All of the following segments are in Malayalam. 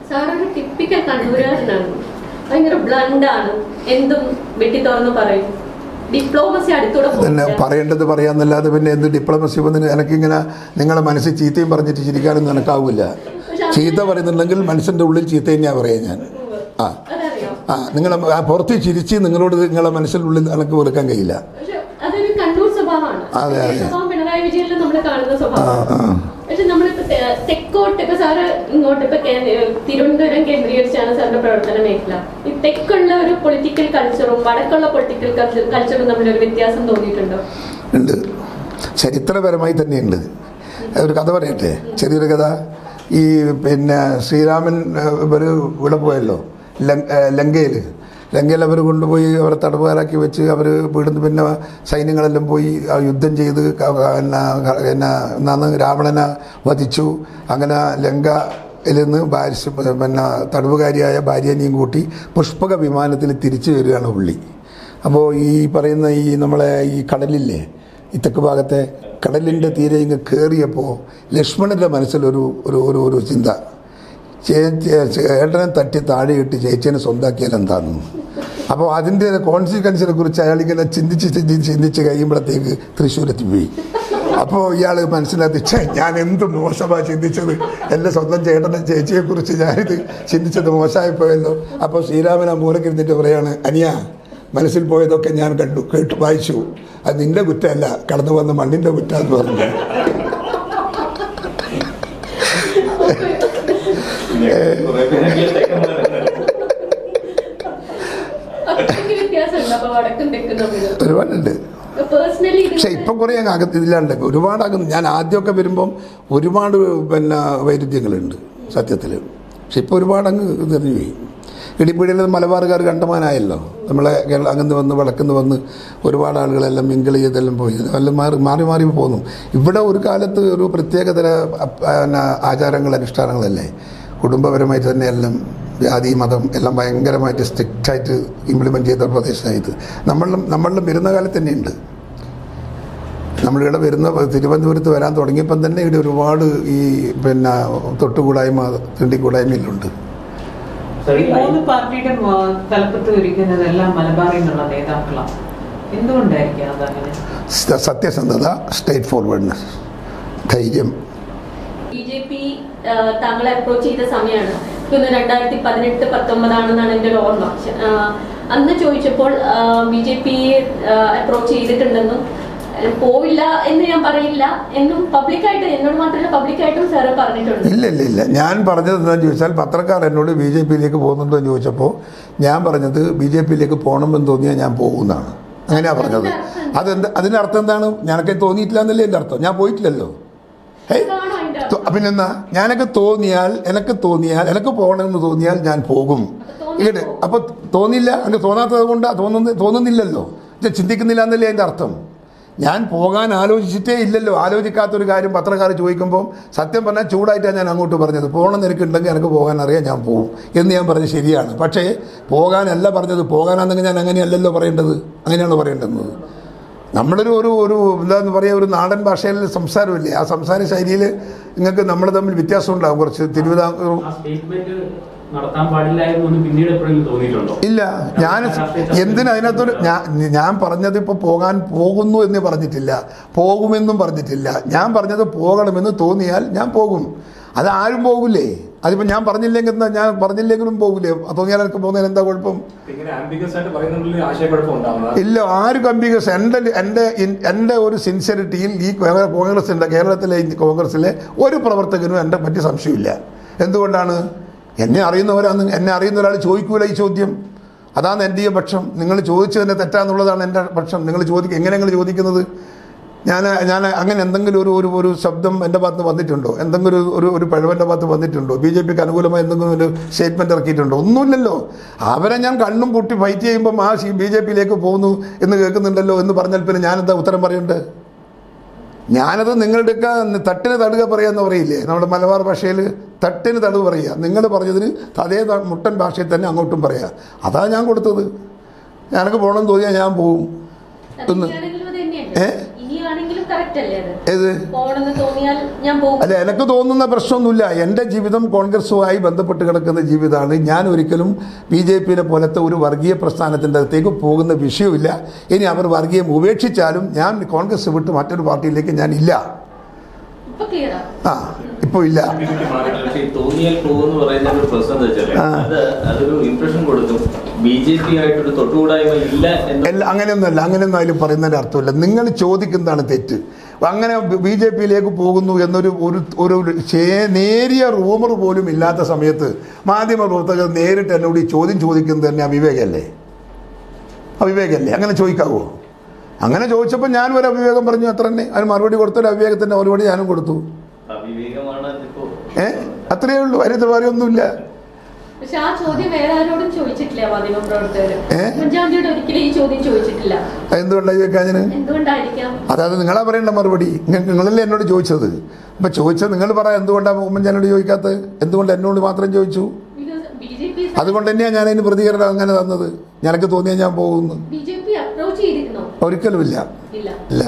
സാറൊരു ടിപ്പിക്കൽ കണ്ണൂരുകാരനാണ് ഭയങ്കര ബ്ലണ്ടാണ് എന്തും വെട്ടി തുറന്ന് പറയും ഡിപ്ലോമസി അടുത്തൂടെ പിന്നെ പോകില്ല. പറയേണ്ടത് പറയാന്നല്ലാതെ പിന്നെ എന്ത് ഡിപ്ലോമസി വന്നിട്ട് എനിക്കിങ്ങനെ നിങ്ങളെ മനസ്സിൽ ചീത്തയും പറഞ്ഞിട്ട് ചിരിക്കാനൊന്നും എനിക്കാവില്ല ചീത്ത പറയുന്നുണ്ടെങ്കിൽ മനസ്സിൻ്റെ ഉള്ളിൽ ചീത്ത തന്നെയാണ് പറയാം ഞാൻ ആ അതറിയാം ആ നിങ്ങളെ ആ പുറത്ത് ചിരിച്ച് നിങ്ങളോട് നിങ്ങളെ മനസ്സിൻ്റെ ഉള്ളിൽ എനിക്ക് വെറുക്കാൻ കഴിയില്ല പക്ഷെ അതൊരു കണ്ണൂർ സ്വഭാവമാണ് അതെ, അതേ അതെ. സ്വഭാവം പിണറായി വിജയനിൽ നമ്മൾ കാണുന്ന ആ സ്വഭാവം ആ പക്ഷെ നമ്മളിപ്പോ തെ- തെക്കോട്ട് ഇപ്പൊ സാറ് ഇങ്ങോട്ട് ഇപ്പൊ കേ- തിരുവനന്തപുരം കേന്ദ്രീകരിച്ചാണ് സാറിന്റെ പ്രവർത്തന മേഖല ഈ തെക്കുള്ള ഒരു പൊളിറ്റിക്കൽ കൾച്ചറും വടക്കുള്ള പൊളിറ്റിക്കൽ കൾച്ചറും തമ്മിലൊരു വ്യത്യാസം തോന്നിയിട്ടുണ്ടോ ഉണ്ട് ചരിത്രപരമായി തന്നെയുണ്ട് ഒരു കഥ പറയട്ടെ ചെറിയൊരു കഥ ഈ പിന്നെ ശ്രീരാമൻ ഇവർ ഇവിടെ പോയല്ലോ ലങ്കയിൽ ലങ്കയിൽ അവർ കൊണ്ടുപോയി അവരെ തടവുകാരാക്കി വെച്ച് അവർ വീടുന്ന് പിന്നെ സൈന്യങ്ങളെല്ലാം പോയി ആ യുദ്ധം ചെയ്ത് ക- പിന്നെ പിന്നെ എന്നാണ് രാവണനെ വധിച്ചു അങ്ങനെ ലങ്കയിൽ നിന്ന് ഭാര്യ പിന്നെ തടവുകാരിയായ ഭാര്യനെയും കൂട്ടി പുഷ്പക വിമാനത്തിൽ തിരിച്ചു വരികയാണ് പുള്ളി അപ്പോൾ ഈ പറയുന്ന ഈ നമ്മളെ ഈ കടലില്ലേ ഈ തെക്ക് ഭാഗത്തെ കടലിൻ്റെ തീരെ ഇങ്ങ് കയറിയപ്പോൾ ലക്ഷ്മണൻ്റെ മനസ്സിലൊരു ഒരു ഒരു ഒരു ചിന്ത ചേച്ചി ചേട്ടനെ തട്ടി താഴെ ഇട്ട് ചേച്ചീനെ സ്വന്താക്കിയാൽ എന്താണെന്ന് അപ്പോൾ അതിൻ്റെ കോൺസിക്വൻസിനെ കുറിച്ച് അയാളിങ്ങനെ ചിന്തിച്ച് ചിന്തിച്ച് ചിന്തിച്ച് കഴിയുമ്പോഴത്തേക്ക് തൃശ്ശൂരെത്തിപ്പോയി അപ്പോൾ ഇയാൾ മനസ്സിലാക്കി ഛേ ഞാൻ എന്ത് മോശമാണ് ചിന്തിച്ചത് എൻ്റെ സ്വന്തം ചേട്ടനെ ചേച്ചിയെ കുറിച്ച് ഞാനിത് ചിന്തിച്ചത് മോശമായി പോയല്ലോ അപ്പോൾ ശ്രീരാമൻ ആ മൂലക്കിരുന്നിട്ട് പറയാണ് അനിയ മനസ്സിൽ പോയതൊക്കെ ഞാൻ കണ്ടു കേട്ടു വായിച്ചു അത് നിന്റെ കുറ്റമല്ല കടന്നു വന്ന മണ്ണിന്റെ കുറ്റാന്ന് പറഞ്ഞു കുറെ പേരൊക്കെ തെക്കന്മാരുണ്ട്. അത്രയ്ക്ക് വ്യത്യാസമുണ്ട് അപ്പൊ വടക്കും തെക്കും തമ്മിൽ ഒരുപാടുണ്ട് പേഴ്സണലി പക്ഷെ ഇപ്പം കുറേ അങ്ങ് അകത്ത് ഇതില്ലാണ്ട് ഒരുപാട് അകന്ന് ഞാൻ ആദ്യമൊക്കെ വരുമ്പം ഒരുപാട് പിന്നെ വൈരുദ്ധ്യങ്ങളുണ്ട് സത്യത്തിൽ പക്ഷെ ഇപ്പോൾ ഒരുപാട് അങ്ങ് തെറിഞ്ഞു പോയി ഇടിപ്പിടിയിൽ മലബാറുകാർ കണ്ടമാനായല്ലോ നമ്മളെ കേരള അങ്ങന്ന് വന്ന് വടക്കുന്ന് വന്ന് ഒരുപാട് ആളുകളെല്ലാം മിങ്കിൾ ചെയ്തെല്ലാം പോയി എല്ലാം മാറി മാറി മാറി പോന്നു ഇവിടെ ഒരു കാലത്ത് ഒരു പ്രത്യേകതര അ- പിന്നെ ആചാരങ്ങൾ അനുഷ്ഠാനങ്ങളല്ലേ കുടുംബപരമായിട്ട് തന്നെ എല്ലാം ജാതി മതം എല്ലാം ഭയങ്കരമായിട്ട് സ്ട്രിക്റ്റായിട്ട് ഇംപ്ലിമെൻറ്റ് ചെയ്ത പ്രദേശമായത് നമ്മളിലും നമ്മളിലും വരുന്ന കാലത്ത് തന്നെയുണ്ട് നമ്മളിവിടെ വരുന്ന തിരുവനന്തപുരത്ത് വരാൻ തുടങ്ങിയപ്പം തന്നെ ഇവിടെ ഒരുപാട് ഈ പിന്നെ തൊട്ടുകൂടായ്മ തിണ്ടിക്കൂടായ്മയിലുണ്ട് ശരി, ഈ മൂന്ന് പാർട്ടിയുടെ മ- തലപ്പത്ത് ഇരിക്കുന്നതെല്ലാം മലബാറിൽ നിന്നുള്ള നേതാക്കളാണ് എന്തുകൊണ്ടായിരിക്കും അതങ്ങനെ സ- സത്യസന്ധത സ്റ്റേറ്റ് ഫോർവേഡ്നെസ് ധൈര്യം ബി ജെ പി താങ്കളെ അപ്രോച്ച് ചെയ്ത സമയമാണ് ഇന്ന് രണ്ടായിരത്തി പതിനെട്ട് പത്തൊമ്പതാണെന്നാണ് എൻ്റെ ഒരു ഓർമ്മ ആ, അന്ന് ചോദിച്ചപ്പോൾ ബി ജെ പി അപ്രോച്ച് ചെയ്തിട്ടുണ്ടെന്നും ആ, പോവില്ല എന്ന് ഞാൻ പറയില്ല എന്നും പബ്ലിക്കായിട്ട് എന്നോട് മാത്രമല്ല പബ്ലിക്കായിട്ടും സാറ് പറഞ്ഞിട്ടുണ്ട് ഇല്ല ഇല്ല ഇല്ല ഞാൻ പറഞ്ഞത് എന്താണെന്ന് ചോദിച്ചാൽ പത്രക്കാർ എന്നോട് ബി ജെ പിയിലേക്ക് പോകുന്നുണ്ടോ എന്ന് ചോദിച്ചപ്പോൾ ഞാൻ പറഞ്ഞത് ബി ജെ പിയിലേക്ക് പോകണമെന്ന് തോന്നിയാൽ ഞാൻ പോകുന്നതാണ് അങ്ങനെയാണ് പറഞ്ഞത് അതെന്താ അതിൻ്റെ അർത്ഥം എന്താണ് ഞാനൊക്കെ തോന്നിയിട്ടില്ല എന്നല്ലേ എൻ്റെ അർത്ഥം ഞാൻ പോയിട്ടില്ലല്ലോ ഹേയ് അതാണോ അതിന്റെ തോ- പിന്നെന്നാ ഞാനൊക്കെ തോന്നിയാൽ എനിക്ക് തോന്നിയാൽ എനിക്ക് പോകണമെന്ന് തോന്നിയാൽ ഞാൻ പോകും ഇങ്ങോട്ട് അപ്പൊ തോന്നില്ല അങ്ങനെ തോന്നാത്തത് കൊണ്ട് തോന്നുന്ന തോന്നുന്നില്ലല്ലോ ഇത് ചിന്തിക്കുന്നില്ല എന്നല്ലേ അതിൻ്റെ അർത്ഥം ഞാൻ പോകാൻ ആലോചിച്ചിട്ടേ ഇല്ലല്ലോ ആലോചിക്കാത്തൊരു കാര്യം പത്രക്കാർ ചോദിക്കുമ്പോൾ സത്യം പറഞ്ഞാൽ ചൂടായിട്ടാണ് ഞാൻ അങ്ങോട്ട് പറഞ്ഞത് പോകണം നിനക്കുണ്ടെങ്കിൽ എനിക്ക് പോകാൻ അറിയാം ഞാൻ പോകും എന്ന് ഞാൻ പറഞ്ഞത് ശരിയാണ് പക്ഷേ പോകാനല്ല പറഞ്ഞത് പോകാനാണെങ്കിൽ ഞാൻ അങ്ങനെയല്ലല്ലോ പറയേണ്ടത് അങ്ങനെയാണോ പറയേണ്ടത് നമ്മളൊരു ഒരു ഒരു എന്താന്ന് പറയുക ഒരു നാടൻ ഭാഷയിൽ സംസാരമില്ലേ ആ സംസാര ശൈലിയിൽ നിങ്ങൾക്ക് നമ്മൾ തമ്മിൽ വ്യത്യാസം ഉണ്ടാകും കുറച്ച് തിരുവിതാംകൂർ ആ സ്റ്റേറ്റ്മെന്റ് നടത്താൻ പാടില്ലായിരുന്നു എന്ന് പിന്നീട് എപ്പോഴെങ്കിലും തോന്നിയിട്ടുണ്ടോ ഇല്ല ഞാൻ എന്തിനാ അതിനകത്തൊരു ഞാൻ ഞാൻ പറഞ്ഞത് ഇപ്പോൾ പോകാൻ പോകുന്നു എന്ന് പറഞ്ഞിട്ടില്ല പോകുമെന്നും പറഞ്ഞിട്ടില്ല ഞാൻ പറഞ്ഞത് പോകണമെന്ന് തോന്നിയാൽ ഞാൻ പോകും അത് ആരും പോകില്ലേ അതിപ്പോൾ ഞാൻ പറഞ്ഞില്ലെങ്കിൽ എന്താ ഞാൻ പറഞ്ഞില്ലെങ്കിലും പോകില്ലേ തോന്നിയാൽ എനിക്ക് പോകുന്നതിന് എന്താ കുഴപ്പം ഇങ്ങനെ ആംബിഗസ് ആയിട്ട് പറയുന്നുണ്ടെങ്കിൽ ആശയക്കുഴപ്പം ഉണ്ടാവുന്നത് ഇല്ല ആര് കമ്പികസ് എൻ്റെ എൻ്റെ ഇൻ- എൻ്റെ ഒരു സിൻസിയറിറ്റിയിൽ ഈ കേ- കോൺഗ്രസിൻ്റെ കേരളത്തിലെ ഈ കോൺഗ്രസിലെ ഒരു പ്രവർത്തകനും എൻ്റെ പറ്റി സംശയമില്ല എന്തുകൊണ്ടാണ് എന്നെ അറിയുന്നവരാണ് എന്നെ അറിയുന്ന ഒരാൾ ചോദിക്കൂല ഈ ചോദ്യം അതാണ് എൻ്റെ ഈ പക്ഷം നിങ്ങൾ ചോദിച്ചതിൻ്റെ തെറ്റാന്നുള്ളതാണ് എൻ്റെ പക്ഷം നിങ്ങൾ ചോദിക്കുക എങ്ങനെ നിങ്ങൾ ചോദിക്കുന്നത് ഞാൻ ഞാൻ അങ്ങനെ എന്തെങ്കിലും ഒരു ഒരു ഒരു ശബ്ദം എൻ്റെ ഭാഗത്ത് വന്നിട്ടുണ്ടോ എന്തെങ്കിലും ഒരു ഒരു ഒരു പിഴവൻ്റെ ഭാഗത്ത് വന്നിട്ടുണ്ടോ ബി ജെ പിക്ക് അനുകൂലമായി എന്തെങ്കിലും ഒരു സ്റ്റേറ്റ്മെൻറ്റ് ഇറക്കിയിട്ടുണ്ടോ ഒന്നുമില്ലല്ലോ അവരെ ഞാൻ കണ്ണും പൊട്ടി ഫൈറ്റ് ചെയ്യുമ്പം ആ ബി ജെ പിയിലേക്ക് പോകുന്നു എന്ന് കേൾക്കുന്നുണ്ടല്ലോ എന്ന് പറഞ്ഞാൽ പിന്നെ ഞാനെന്താ ഉത്തരം പറയണ്ടേ ഞാനത് നിങ്ങളുടെയൊക്കെ തട്ടിന് തടുക പറയാന്ന് പറയില്ലേ നമ്മുടെ മലബാർ ഭാഷയിൽ തട്ടിന് തടുക പറയുക നിങ്ങൾ പറഞ്ഞതിന് അതേ ത- മുട്ടൻ ഭാഷയിൽ തന്നെ അങ്ങോട്ടും പറയാം അതാ ഞാൻ കൊടുത്തത് ഞാനൊക്കെ പോകണമെന്ന് തോന്നിയാൽ ഞാൻ പോവും അത് ഒന്ന് ഇനിയാണെങ്കിലും അത് തന്നെയല്ലേ? ഏ? ഇനിയാണെങ്കിലും കറക്റ്റ് അല്ലേ അത് ഏത് പോണെന്ന് തോന്നിയാൽ ഞാൻ പോകും അല്ല എനിക്ക് തോന്നുന്ന പ്രശ്നമൊന്നുമില്ല എൻ്റെ ജീവിതം കോൺഗ്രസുമായി ബന്ധപ്പെട്ട് കിടക്കുന്ന ജീവിതമാണ് ഞാൻ ഒരിക്കലും ബി ജെ പിയിലെ പോലത്തെ ഒരു വർഗീയ പ്രസ്ഥാനത്തിൻ്റെ അകത്തേക്ക് പോകുന്ന വിഷയമില്ല ഇനി അവർ വർഗീയം ഉപേക്ഷിച്ചാലും ഞാൻ കോൺഗ്രസ് വിട്ട് മറ്റൊരു പാർട്ടിയിലേക്ക് ഞാൻ ഇല്ല ഇപ്പൊ ക്ലിയറാ ആ ഇപ്പോൾ ഇല്ല പക്ഷേ ഈ തോന്നിയാൽ പോകുമെന്ന് പറയുന്ന ഒരു പ്രശ്നം എന്താ വെച്ചാൽ ആ. അത് അതൊരു ഇംപ്രഷൻ കൊടുക്കും ബി ജെ പി ആയിട്ടൊരു തൊട്ടുകൂടായ്മ ഇല്ല എന്ന് അല്ല അങ്ങനെയൊന്നുമല്ല അങ്ങനെയൊന്നും അതിൽ പറയുന്നതിൻ്റെ അർത്ഥമില്ല നിങ്ങൾ ചോദിക്കുന്നതാണ് തെറ്റ് അങ്ങനെ ബി ജെ പിയിലേക്ക് പോകുന്നു എന്നൊരു ഒരു ഒരു ചേ- നേരിയ റൂമർ പോലും ഇല്ലാത്ത സമയത്ത് മാധ്യമ പ്രവർത്തകർ നേരിട്ട് എന്നോട് ഈ ചോദ്യം ചോദിക്കുന്നത് തന്നെ അവിവേകമല്ലേ അവിവേകമല്ലേ അങ്ങനെ ചോദിക്കാവോ അങ്ങനെ ചോദിച്ചപ്പോൾ ഞാൻ ഒരു അവിവേകം പറഞ്ഞു അത്ര തന്നെ അതിന് മറുപടി കൊടുത്തൊരു അവിവേകത്തിൻ്റെ മറുപടി ഞാനും കൊടുത്തു അവിവേകമാണ് ഇപ്പോ ഏ അത്രയേ ഉള്ളൂ അതിനകത്ത് വേറെയൊന്നുമില്ല പക്ഷെ ആ ചോദ്യം വേറെ ആരോടും ചോദിച്ചിട്ടില്ല മാധ്യമ പ്രവർത്തകർ ഏ? ഉമ്മൻചാണ്ടിയോട് ഒരിക്കലും ഈ ചോദ്യം ചോദിച്ചിട്ടില്ല എന്തുകൊണ്ടാണ് ചോദിക്കാഞ്ഞിന് എന്തുകൊണ്ടായിരിക്കാം അതായത് നിങ്ങളാ പറയേണ്ട മറുപടി നിങ്ങ- നിങ്ങളല്ലേ എന്നോട് ചോദിച്ചത് അപ്പം ചോദിച്ചത് നിങ്ങൾ പറ എന്തുകൊണ്ടാണ് ഉമ്മൻചാനോട് ചോദിക്കാത്തത് എന്തുകൊണ്ട് എന്നോട് മാത്രം ചോദിച്ചു ബി ജെ പി അതുകൊണ്ട് തന്നെയാണ് ഞാൻ അതിന് പ്രതികരണം അങ്ങനെ തന്നത് നിനക്ക് തോന്നിയാൽ ഞാൻ പോകുന്നു ബി ജെ പി അപ്രോച്ച് ചെയ്തിരുന്നോ ഒരിക്കലും ഇല്ല ഇല്ല ഇല്ല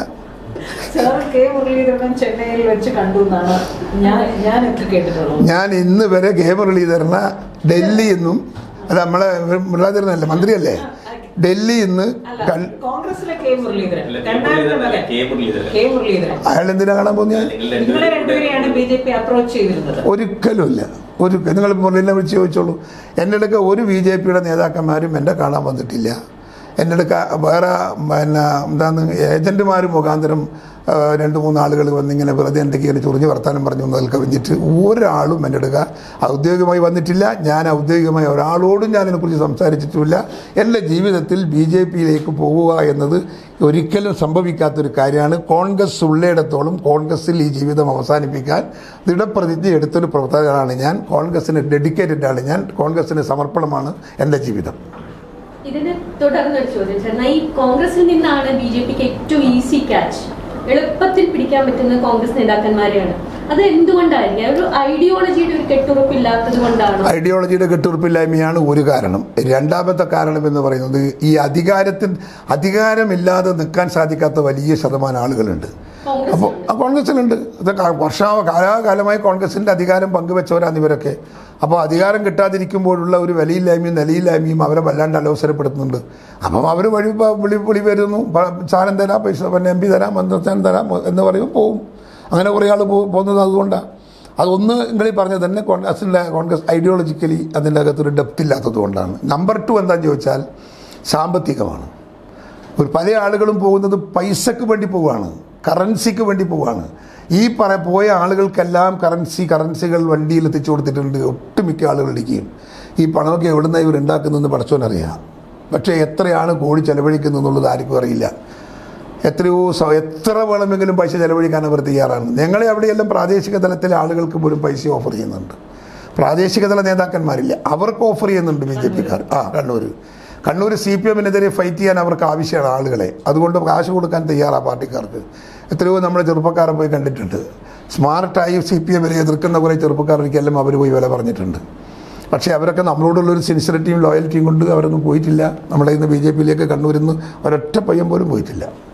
സാർ കെ മുരളീധരൻ ചെന്നൈയിൽ വെച്ച് കണ്ടു എന്നാണ് ഞാൻ ഞാനൊക്കെ കേട്ടിട്ടുള്ളത് ഞാൻ ഇന്ന് വരെ കെ മുരളീധരനെ ഡൽഹിയിൽ നിന്നും അല്ല നമ്മളെ മുരളീധരനല്ലേ മന്ത്രിയല്ലേ ഡൽഹിയിൽ നിന്ന് അല്ല കൺ കോൺഗ്രസിലെ കെ മുരളീധരൻ അല്ല, കെ കണ്ണാടിന്റെ മുരളീധരൻ അല്ല, മകൻ കെ മുരളീധരൻ. കെ മുരളീധരൻ അയാൾ എന്തിനാ കാണാൻ പോകുന്നത് നിങ്ങൾ നിങ്ങളെ രണ്ടുപേരെയാണ് ബി ജെ പി അപ്രോച്ച് ചെയ്തിരുന്നത് ഒരിക്കലുമില്ല ഒരു നിങ്ങൾ മുരളീനെ വിളിച്ച് ചോദിച്ചോളൂ എൻ്റെ അടുക്ക ഒരു ബി ജെ പിയുടെ നേതാക്കന്മാരും എന്നെ കാണാൻ വന്നിട്ടില്ല എൻ്റെ അടുക്ക വേറെ പിന്നെ എന്താണ് ഏജൻറ്റുമാർ മുഖാന്തരം ആ, രണ്ട് മൂന്ന് ആളുകൾ വന്നിങ്ങനെ വെറുതെ എന്തൊക്കെ ഇങ്ങനെ ചൊറിഞ്ഞ് വർത്താനം പറഞ്ഞു എന്നതിൽ കവിഞ്ഞിട്ട് ഒരാളും എൻ്റെ അടുക്ക ഔദ്യോഗികമായി വന്നിട്ടില്ല ഞാൻ ഔദ്യോഗികമായി ഒരാളോടും ഞാൻ അതിനെക്കുറിച്ച് സംസാരിച്ചിട്ടുമില്ല എൻ്റെ ജീവിതത്തിൽ ബി ജെ പിയിലേക്ക് പോവുക എന്നത് ഒരിക്കലും സംഭവിക്കാത്തൊരു കാര്യമാണ് കോൺഗ്രസ് ഉള്ളിടത്തോളം കോൺഗ്രസിൽ ഈ ജീവിതം അവസാനിപ്പിക്കാൻ ദൃഢപ്രതിജ്ഞ എടുത്തൊരു പ്രവർത്തകനാണ് ഞാൻ കോൺഗ്രസിന് ഡെഡിക്കേറ്റഡ് ആണ് ഞാൻ കോൺഗ്രസിന് സമർപ്പണമാണ് എൻ്റെ ജീവിതം ഇതിന് തുടർന്നൊരു ചോദ്യം ചേർന്ന ഈ കോൺഗ്രസിൽ നിന്നാണ് ബി ജെ പിക്ക് ഏറ്റവും ഈസി ക്യാച്ച് എളുപ്പത്തിൽ പിടിക്കാൻ പറ്റുന്ന കോൺഗ്രസ് നേതാക്കന്മാരെയാണ് അത് എന്തുകൊണ്ടായിരിക്കും ഒരു ഐഡിയോളജിയുടെ ഒരു കെട്ടുറപ്പില്ലാത്തത് കൊണ്ടാണോ ഐഡിയോളജിയുടെ കെട്ടുറപ്പില്ലായ്മയാണ് ഒരു കാരണം രണ്ടാമത്തെ കാരണം എന്ന് പറയുന്നത് ഈ അധികാരത്തിൽ അധികാരമില്ലാതെ നിൽക്കാൻ സാധിക്കാത്ത വലിയ ശതമാനം ആളുകളുണ്ട് കോൺഗ്രസ് അപ്പോൾ ആ കോൺഗ്രസിലുണ്ട് അത് ക- വർഷ കാലാകാലമായി കോൺഗ്രസിൻ്റെ അധികാരം പങ്കുവെച്ചവരാണ് ഇവരൊക്കെ അപ്പോൾ അധികാരം കിട്ടാതിരിക്കുമ്പോഴുള്ള ഒരു വിലയില്ലായ്മയും നിലയില്ലായ്മയും അവരെ വല്ലാണ്ട് അലോസരപ്പെടുത്തുന്നുണ്ട് അപ്പം അവർ വഴി പ- വിളി വിളി വരുന്നു പ- സാധനം തരാം പൈസ പിന്നെ എം പി തരാം മന്ത്രസ്ഥാനം തരാം എന്ന് പറയുമ്പോൾ പോവും അങ്ങനെ കുറേ ആൾ പോകുന്നത് അതുകൊണ്ടാണ് അതൊന്ന് നിങ്ങൾ ഈ പറഞ്ഞത് തന്നെ കോൺഗ്രസിൻ്റെ കോൺഗ്രസ് ഐഡിയോളജിക്കലി അതിൻ്റെ അകത്തൊരു ഡെപ്ത് ഇല്ലാത്തത് കൊണ്ടാണ് നമ്പർ ടു എന്താണെന്ന് ചോദിച്ചാൽ സാമ്പത്തികമാണ് ഒരു പല ആളുകളും പോകുന്നത് പൈസക്ക് വേണ്ടി പോവുകയാണ് കറൻസിക്ക് വേണ്ടി പോവുകയാണ് ഈ പറ പോയ ആളുകൾക്കെല്ലാം കറൻസി കറൻസികൾ വണ്ടിയിൽ എത്തിച്ചു കൊടുത്തിട്ടുണ്ട് ഒട്ടുമിക്ക ആളുകളുടെയും ഈ പണമൊക്കെ എവിടുന്ന ഇവർ ഉണ്ടാക്കുന്നതെന്ന് പഠിച്ചോനറിയാം പക്ഷേ എത്രയാണ് കോടി ചെലവഴിക്കുന്നത് എന്നുള്ളത് ആർക്കും അറിയില്ല എത്രയോ സ- എത്ര വേണമെങ്കിലും പൈസ ചെലവഴിക്കാൻ അവർ തയ്യാറാണ് ഞങ്ങളെ അവിടെയെല്ലാം പ്രാദേശിക തലത്തിലെ ആളുകൾക്ക് പോലും പൈസ ഓഫർ ചെയ്യുന്നുണ്ട് പ്രാദേശിക തല നേതാക്കന്മാരില്ല അവർക്ക് ഓഫർ ചെയ്യുന്നുണ്ട് ബി ജെ പിക്കാർ ആ കണ്ണൂർ കണ്ണൂർ സി പി എമ്മിനെതിരെ ഫൈറ്റ് ചെയ്യാൻ അവർക്ക് ആവശ്യമാണ് ആളുകളെ അതുകൊണ്ട് കാശ് കൊടുക്കാൻ തയ്യാറാണ് പാർട്ടിക്കാർക്ക് എത്രയോ നമ്മുടെ ചെറുപ്പക്കാരെ പോയി കണ്ടിട്ടുണ്ട് സ്മാർട്ടായി സി പി എമ്മിനെ എതിർക്കുന്ന കുറേ ചെറുപ്പക്കാർക്കെല്ലാം അവർ പോയി വില പറഞ്ഞിട്ടുണ്ട് പക്ഷേ അവരൊക്കെ നമ്മളോടുള്ളൊരു സിൻസിയറിറ്റിയും ലോയൽറ്റിയും കൊണ്ട് അവരൊന്നും പോയിട്ടില്ല നമ്മുടെ ഇന്ന് ബി ജെ പിയിലേക്ക് കണ്ണൂരിൽ നിന്ന് ഒരൊറ്റ പയ്യൻ പോലും പോയിട്ടില്ല